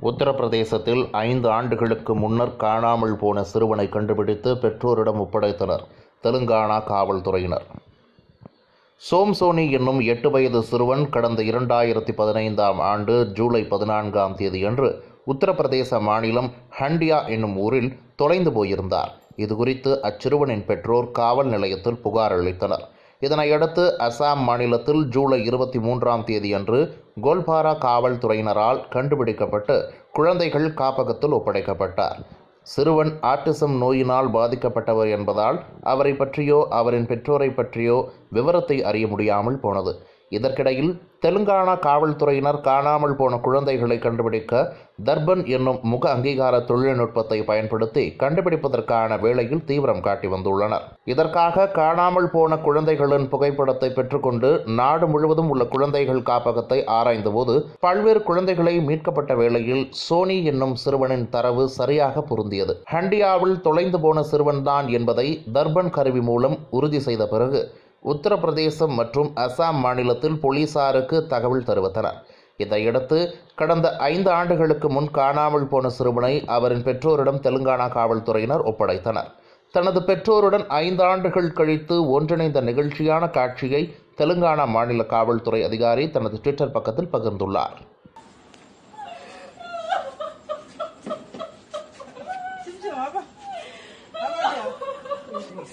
உத்தரப்பிரதேசத்தில் ஐந்து ஆண்டுகளுக்கு முன்னர் காணாமல் போன சிறுவனை கண்டுபிடித்து பெற்றோரிடம் ஒப்படைத்தனர் தெலுங்கானா காவல்துறையினர் சோம்சோனி என்னும் எட்டு வயது சிறுவன் கடந்த இரண்டாயிரத்தி பதினைந்தாம் ஆண்டு ஜூலை பதினான்காம் தேதியன்று உத்தரப்பிரதேச மாநிலம் ஹண்டியா என்னும் ஊரில் தொலைந்து போயிருந்தார் இதுகுறித்து அச்சிறுவனின் பெற்றோர் காவல் நிலையத்தில் புகார் அளித்தனர் இதனையடுத்து அசாம் மாநிலத்தில் ஜூலை இருபத்தி மூன்றாம் தேதியன்று கோல்பாரா காவல்துறையினரால் கண்டுபிடிக்கப்பட்டு குழந்தைகள் காப்பகத்தில் ஒப்படைக்கப்பட்டார் சிறுவன் ஆட்டிசம் நோயினால் பாதிக்கப்பட்டவர் என்பதால் அவரை பற்றியோ அவரின் பெற்றோரை பற்றியோ விவரத்தை அறிய முடியாமல் போனது இதற்கிடையில் தெலுங்கானா காவல்துறையினர் காணாமல் போன குழந்தைகளை கண்டுபிடிக்க தர்பன் என்னும் முக அங்கீகார தொழில்நுட்பத்தை பயன்படுத்தி கண்டுபிடிப்பதற்கான வேளையில் தீவிரம் காட்டி வந்துள்ளனர் இதற்காக காணாமல் போன குழந்தைகளின் புகைப்படத்தை பெற்றுக்கொண்டு நாடு முழுவதும் உள்ள குழந்தைகள் காப்பகத்தை ஆராய்ந்தபோது பல்வேறு குழந்தைகளை மீட்கப்பட்ட வேளையில் சோனி என்னும் சிறுவனின் தரவு சரியாக பொருந்தியது ஹண்டியாவில் தொலைந்து போன சிறுவன்தான் என்பதை தர்பன் கருவி மூலம் உறுதி செய்த பிறகு உத்தரப்பிரதேசம் மற்றும் அசாம் மாநிலத்தில் போலீசாருக்கு தகவல் தெரிவித்தனர் இதையடுத்து கடந்த ஐந்து ஆண்டுகளுக்கு முன் காணாமல் போன சிறுவனை அவரின் பெற்றோரிடம் தெலுங்கானா காவல்துறையினர் ஒப்படைத்தனர் தனது பெற்றோருடன் ஐந்து ஆண்டுகள் கழித்து ஒன்றிணைந்த நிகழ்ச்சியான காட்சியை தெலுங்கானா மாநில காவல்துறை அதிகாரி தனது ட்விட்டர் பக்கத்தில் பகிர்ந்துள்ளார் 진짜 와봐. 와봐.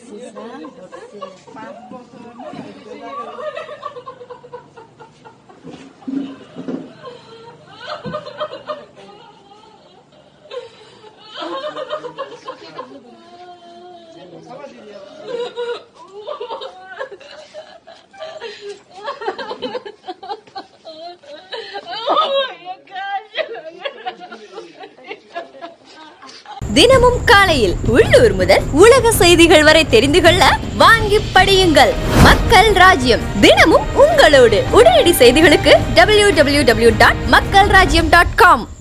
தினமும் காலையில் உள்ளூர் முதல் உலக செய்திகள் வரை தெரிந்து கொள்ள வாங்கி படியுங்கள் மக்கள் ராஜ்யம் தினமும் உங்களோடு உடனடி செய்திகளுக்கு டபிள்யூ டபிள்யூ டபிள்யூ டாட் மக்கள் ராஜ்யம் டாட் காம்